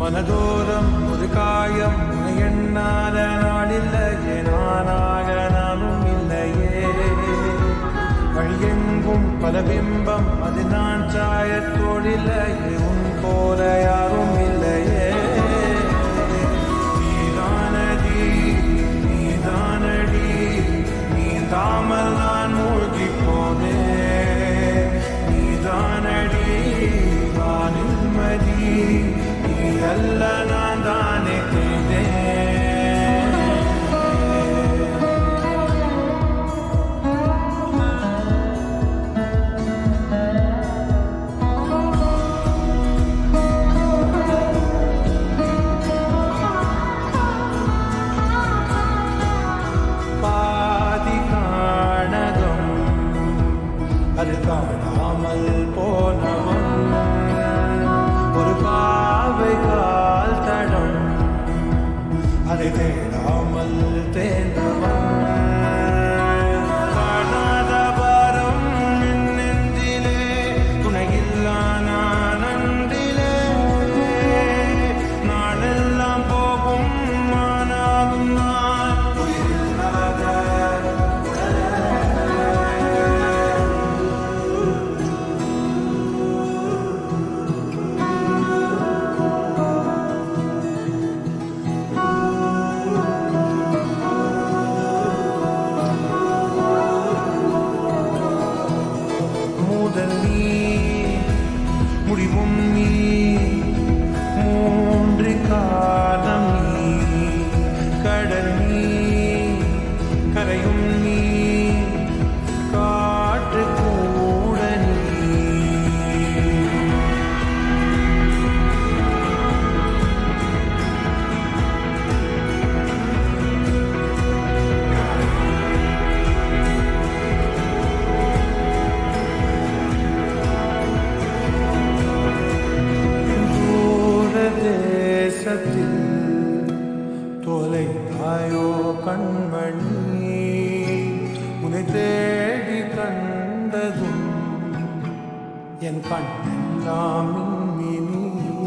மனதோரம் ஒரு காயம் உன்னை எண்ணாத நாளில்லையே நானாக நானும் இல்லையே வழியெங்கும் பல பிம்பம் அது நான் சாயத்தோடில்லையே உன் போல யாரும் இல்லையே நீதானடி நீதானடி நீ தாமல் நான் மூழ்கி போனேன் நீதானடி வானில் மதி நீ அல்ல நான் தானே தேய்ந்தேன் பாதி காணகம் அது காணாமல் போனவன் ஒரு பாவை கால் தடம் அதை தேடாமல் தேர்ந்தவன் காணாத பாரம் என் நெஞ்சிலே துணையில்லா நான் அன்றிலே நாளெல்லாம் போகும் ஆனாலும் நான் உயிரில்லாத முதல் நீ முடிவும் நீ மூன்று காலம் நீ கடல் நீ கரையும் நீ காற்று கூட நீ தூர தேசத்தில் தொலைத்தாயோ கண்மணி உன்னை தேடி கண்டதும் என் கண்ணெல்லாம் மின்மினி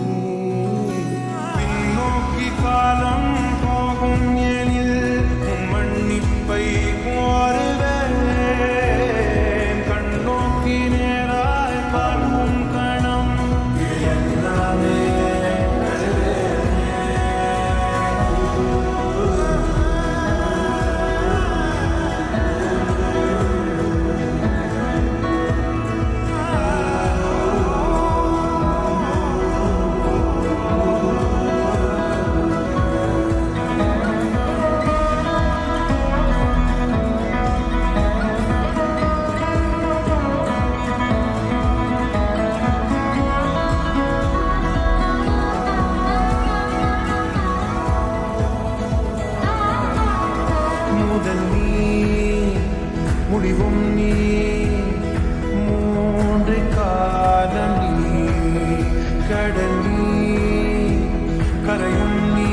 பின்னோக்கி காலம் போகும் எனில் உன் மன்னிப்பை கோருவேன் கண்ணோக்கி நேராய் பார்க்கும் கணம் எல்லாமே முதல் நீ முடிவும் நீ மூன்று காலம் நீ கடல் நீ கரையும் நீ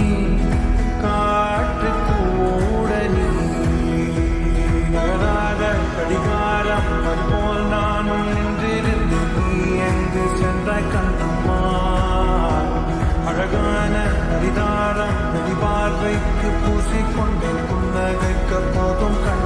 காற்று கூட நீ நகராத கடிகாரம் அதுபோல் நானும் நின்றிருந்து நீ எங்கு சென்ற கண்டம்மா அழகான நரிதாரம் நதி பார்வைக்கு பூசிக்கொண்டேன் புன்னகைக்க போதும் கண்